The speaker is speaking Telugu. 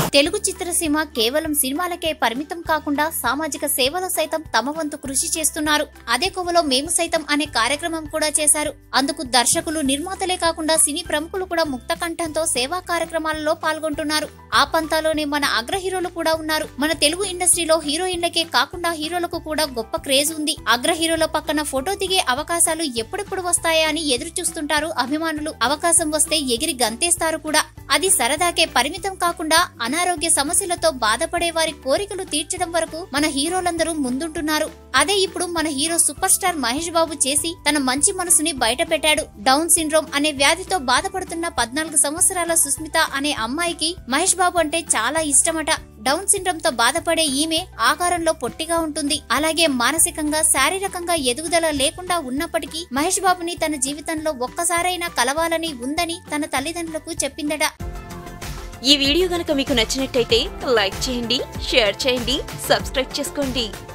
తెలుగు చిత్రసీమ కేవలం సినిమాలకే పరిమితం కాకుండా సామాజిక సేవలో సైతం తమ వంతు కృషి చేస్తున్నారు అదే కోవలో మేము సైతం అనే కార్యక్రమం కూడా చేశారు అందుకు దర్శకులు నిర్మాతలే కాకుండా సినీ ప్రముఖులు కూడా ముక్త కంఠంతో సేవా కార్యక్రమాలలో పాల్గొంటున్నారు ఆ పంతాలోనే మన అగ్ర హీరోలు కూడా ఉన్నారు మన తెలుగు ఇండస్ట్రీలో హీరోయిన్లకే కాకుండా హీరోలకు కూడా గొప్ప క్రేజ్ ఉంది అగ్ర హీరోల పక్కన ఫోటో దిగే అవకాశాలు ఎప్పుడెప్పుడు వస్తాయా అని ఎదురు చూస్తుంటారు అభిమానులు అవకాశం వస్తే ఎగిరి గంతేస్తారు కూడా అది సరదాకే పరిమితం కాకుండా అనారోగ్య సమస్యలతో బాధపడే వారి కోరికలు తీర్చడం వరకు మన హీరోలందరూ ముందుంటున్నారు అదే ఇప్పుడు మన hero superstar Mahesh Babu చేసి తన మంచి మనసుని బయట పెట్టాడు డౌన్ సిండ్రోమ్ అనే వ్యాధితో బాధపడుతున్న పద్నాలుగు సంవత్సరాల సుస్మిత అనే అమ్మాయికి మహేష్ బాబు అంటే చాలా ఇష్టమట డౌన్ సిండ్రోమ్ తో బాధపడే ఈమె ఆకారంలో పొట్టిగా ఉంటుంది అలాగే మానసికంగా శారీరకంగా ఎదుగుదల లేకుండా ఉన్నప్పటికీ మహేష్ బాబుని తన జీవితంలో ఒక్కసారైనా కలవాలని ఉందని తన తల్లిదండ్రులకు చెప్పిందట ఈ వీడియో గనక మీకు నచ్చినట్టయితే లైక్ చేయండి షేర్ చేయండి సబ్స్క్రైబ్ చేసుకోండి